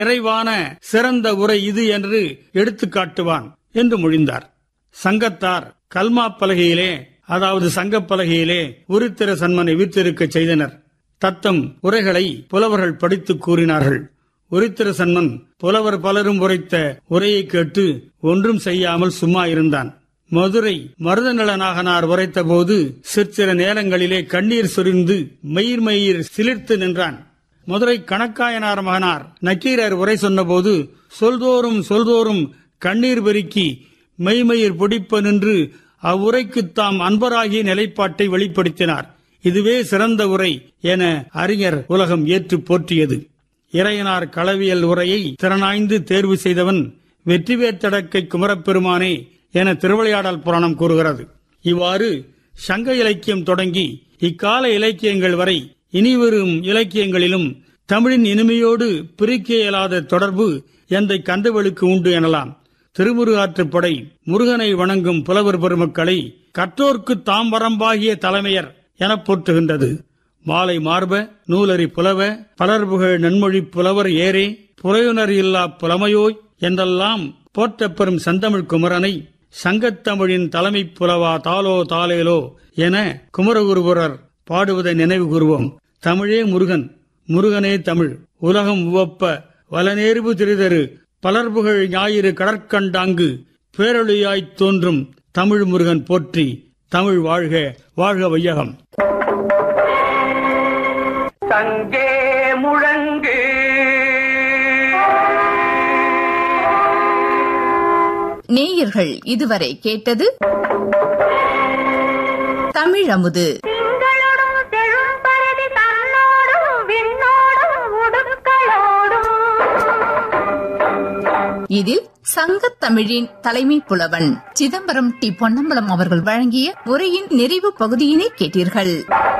நிறைவான சிறந்த உரை இது என்று எடுத்துக் காட்டுவான் என்று மொழிந்தார் சங்கத்தார் கல்மா பலகையிலே அதாவது சங்கப் பலகையிலே உருத்திர சன்மனை வீற்றிருக்கச் செய்தனர் தத்தம் உரைகளை புலவர்கள் படித்துக் கூறினார்கள் உருத்திர சன்மன் புலவர் பலரும் உரைத்த உரையை கேட்டு ஒன்றும் செய்யாமல் சும்மா இருந்தான் மதுரை மருதநலனாகனார் உரைத்தபோது சிற்சில நேரங்களிலே கண்ணீர் சொரிந்து மயிர் மயிர் சிலிர்த்து நின்றான் மதுரை கணக்காயனார் மகனார் நக்கீரர் உரை சொன்னபோது சொல்தோறும் சொல்தோறும் கண்ணீர் பெருக்கி மெய்மயிர் பொடிப்ப நின்று அவ்வுரைக்கு தாம் அன்பராகிய நிலைப்பாட்டை வெளிப்படுத்தினார் இதுவே சிறந்த உரை என அறிஞர் உலகம் ஏற்று போற்றியது இறையனார் களவியல் உரையை திறனாய்ந்து தேர்வு செய்தவன் வெற்றிவேற்றடக்கை குமரப்பெருமானே என திருவிளையாடல் புராணம் கூறுகிறது இவ்வாறு சங்க இலக்கியம் தொடங்கி இக்கால இலக்கியங்கள் வரை இனிவரும் இலக்கியங்களிலும் தமிழின் இனிமையோடு பிரிக்க இயலாத தொடர்பு எந்த கந்தவெளுக்கு உண்டு எனலாம் திருமுருகாற்றுப்படை முருகனை வணங்கும் புலவர் பெருமக்களை கற்றோர்க்கு தாம் வரம்பாகிய தலைமையர் எனப் போற்றுகின்றது மாலை மார்ப நூலறி புலவ பலர்புகழ் நன்மொழி புலவர் ஏரே புலையுணர் இல்லா புலமையோய் என்றெல்லாம் போற்றப்பெறும் செந்தமிழ் குமரனை சங்கத்தமிழின் தலைமை புலவா தாலோ தாலேலோ என குமரகுருபுரர் பாடுவதை நினைவு கூறுவோம் தமிழே முருகன் முருகனே தமிழ் உலகம் உவப்ப வலநேர்வு திரிதரு பலர்புகழ் ஞாயிறு கடற்கண்டாங்கு பேரொழியாய்த் தோன்றும் தமிழ் முருகன் போற்றி தமிழ் வாழ்க வாழ்க வையகம் தங்கே முழங்கு நேயர்கள் இதுவரை கேட்டது தமிழமுது திங்களோடும் செழும்பரதி தன்னோடும் விண்ணோடும் உடுக்களோடும் இதில் சங்கத் தமிழின் தலைமை புலவன் சிதம்பரம் டி பொன்னம்பலம் அவர்கள் வழங்கிய உரையின் நிறைவு பகுதியினை கேட்டீர்கள்